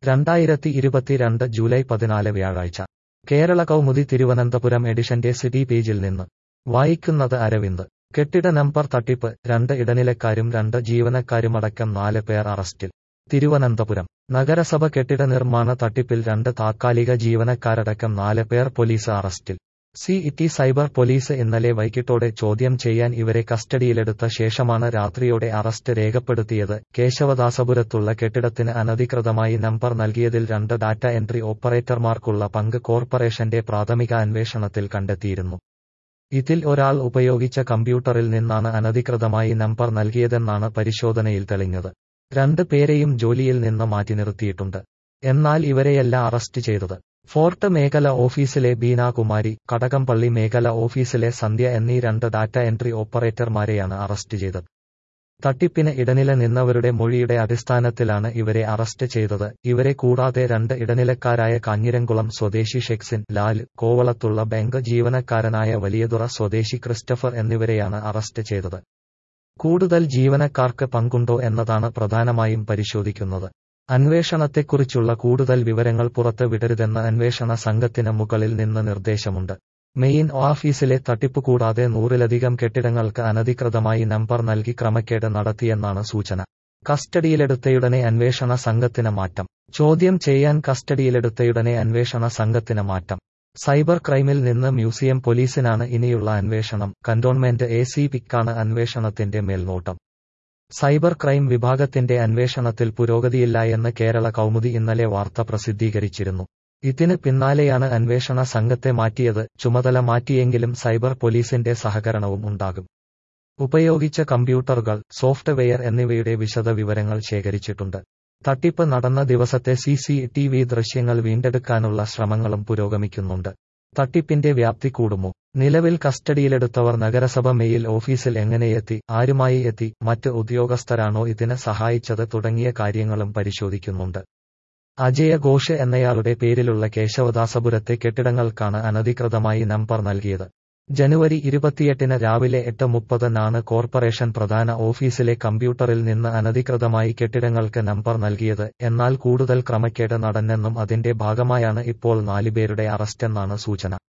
രണ്ടായിരത്തി ഇരുപത്തിരണ്ട് ജൂലൈ പതിനാല് വ്യാഴാഴ്ച കേരള കൗമുദി തിരുവനന്തപുരം എഡിഷന്റെ സിറ്റി പേജിൽ നിന്ന് വായിക്കുന്നത് അരവിന്ദ് കെട്ടിട നമ്പർ തട്ടിപ്പ് രണ്ട് ഇടനിലക്കാരും രണ്ട് ജീവനക്കാരുമടക്കം നാല് പേർ അറസ്റ്റിൽ തിരുവനന്തപുരം നഗരസഭ കെട്ടിട നിർമ്മാണ തട്ടിപ്പിൽ രണ്ട് താത്കാലിക ജീവനക്കാരടക്കം നാല് പേർ പോലീസ് അറസ്റ്റിൽ സി ഇറ്റി സൈബർ പോലീസ് ഇന്നലെ വൈകിട്ടോടെ ചോദ്യം ചെയ്യാൻ ഇവരെ കസ്റ്റഡിയിലെടുത്ത ശേഷമാണ് രാത്രിയോടെ അറസ്റ്റ് രേഖപ്പെടുത്തിയത് കേശവദാസപുരത്തുള്ള കെട്ടിടത്തിന് അനധികൃതമായി നമ്പർ നൽകിയതിൽ രണ്ട് ഡാറ്റ എൻട്രി ഓപ്പറേറ്റർമാർക്കുള്ള പങ്ക് കോർപ്പറേഷന്റെ പ്രാഥമിക അന്വേഷണത്തിൽ കണ്ടെത്തിയിരുന്നു ഇതിൽ ഒരാൾ ഉപയോഗിച്ച കമ്പ്യൂട്ടറിൽ നിന്നാണ് അനധികൃതമായി നമ്പർ നൽകിയതെന്നാണ് പരിശോധനയിൽ തെളിഞ്ഞത് രണ്ട് പേരെയും ജോലിയിൽ നിന്ന് മാറ്റി നിർത്തിയിട്ടുണ്ട് എന്നാൽ ഇവരെയല്ല അറസ്റ്റ് ചെയ്തത് ഫോർട്ട് മേഖല ഓഫീസിലെ ബീനാകുമാരി കടകംപള്ളി മേഖല ഓഫീസിലെ സന്ധ്യ എന്നീ രണ്ട് ഡാറ്റ എൻട്രി ഓപ്പറേറ്റർമാരെയാണ് അറസ്റ്റ് ചെയ്തത് തട്ടിപ്പിന് ഇടനില നിന്നവരുടെ മൊഴിയുടെ അടിസ്ഥാനത്തിലാണ് ഇവരെ അറസ്റ്റ് ചെയ്തത് ഇവരെ കൂടാതെ രണ്ട് ഇടനിലക്കാരായ കാഞ്ഞിരംകുളം സ്വദേശി ഷെക്സിൻ ലാൽ കോവളത്തുള്ള ബാങ്ക് ജീവനക്കാരനായ വലിയതുറ സ്വദേശി ക്രിസ്റ്റഫർ എന്നിവരെയാണ് അറസ്റ്റ് ചെയ്തത് കൂടുതൽ ജീവനക്കാർക്ക് പങ്കുണ്ടോ എന്നതാണ് പ്രധാനമായും പരിശോധിക്കുന്നത് അന്വേഷണത്തെക്കുറിച്ചുള്ള കൂടുതൽ വിവരങ്ങൾ പുറത്ത് വിടരുതെന്ന് അന്വേഷണ സംഘത്തിന് മുകളിൽ നിന്ന് നിർദ്ദേശമുണ്ട് മെയിൻ ഓഫീസിലെ തട്ടിപ്പ് കൂടാതെ നൂറിലധികം കെട്ടിടങ്ങൾക്ക് അനധികൃതമായി നമ്പർ നൽകി ക്രമക്കേട് നടത്തിയെന്നാണ് സൂചന കസ്റ്റഡിയിലെടുത്തയുടനെ അന്വേഷണ സംഘത്തിന് മാറ്റം ചോദ്യം ചെയ്യാൻ കസ്റ്റഡിയിലെടുത്തയുടനെ അന്വേഷണ സംഘത്തിന് മാറ്റം സൈബർ ക്രൈമിൽ നിന്ന് മ്യൂസിയം പോലീസിനാണ് ഇനിയുള്ള അന്വേഷണം കന്റോൺമെന്റ് എ സി പിക്കാണ് അന്വേഷണത്തിന്റെ മേൽനോട്ടം സൈബർ ക്രൈം വിഭാഗത്തിന്റെ അന്വേഷണത്തിൽ പുരോഗതിയില്ല എന്ന് കേരള കൗമുദി ഇന്നലെ വാർത്ത പ്രസിദ്ധീകരിച്ചിരുന്നു ഇതിന് പിന്നാലെയാണ് അന്വേഷണ സംഘത്തെ മാറ്റിയത് ചുമതല മാറ്റിയെങ്കിലും സൈബർ പോലീസിന്റെ സഹകരണവും ഉണ്ടാകും ഉപയോഗിച്ച കമ്പ്യൂട്ടറുകൾ സോഫ്റ്റ്വെയർ എന്നിവയുടെ വിശദ വിവരങ്ങൾ ശേഖരിച്ചിട്ടുണ്ട് തട്ടിപ്പ് നടന്ന ദിവസത്തെ സി സി ടി വി ദൃശ്യങ്ങൾ വീണ്ടെടുക്കാനുള്ള ശ്രമങ്ങളും പുരോഗമിക്കുന്നുണ്ട് തട്ടിപ്പിന്റെ വ്യാപ്തി കൂടുമോ നിലവിൽ കസ്റ്റഡിയിലെടുത്തവർ നഗരസഭ മെയിൽ ഓഫീസിൽ എങ്ങനെയെത്തി ആരുമായി എത്തി മറ്റ് ഉദ്യോഗസ്ഥരാണോ ഇതിന് സഹായിച്ചത് തുടങ്ങിയ കാര്യങ്ങളും പരിശോധിക്കുന്നുണ്ട് അജയ ഘോഷ് എന്നയാളുടെ പേരിലുള്ള കേശവദാസപുരത്തെ കെട്ടിടങ്ങൾക്കാണ് അനധികൃതമായി നമ്പർ നൽകിയത് ജനുവരി ഇരുപത്തിയെട്ടിന് രാവിലെ എട്ട് മുപ്പതിനാണ് കോർപ്പറേഷൻ പ്രധാന ഓഫീസിലെ കമ്പ്യൂട്ടറിൽ നിന്ന് അനധികൃതമായി കെട്ടിടങ്ങൾക്ക് നമ്പർ നൽകിയത് എന്നാൽ കൂടുതൽ ക്രമക്കേട് നടന്നെന്നും അതിന്റെ ഭാഗമായാണ് ഇപ്പോൾ നാലുപേരുടെ അറസ്റ്റെന്നാണ് സൂചന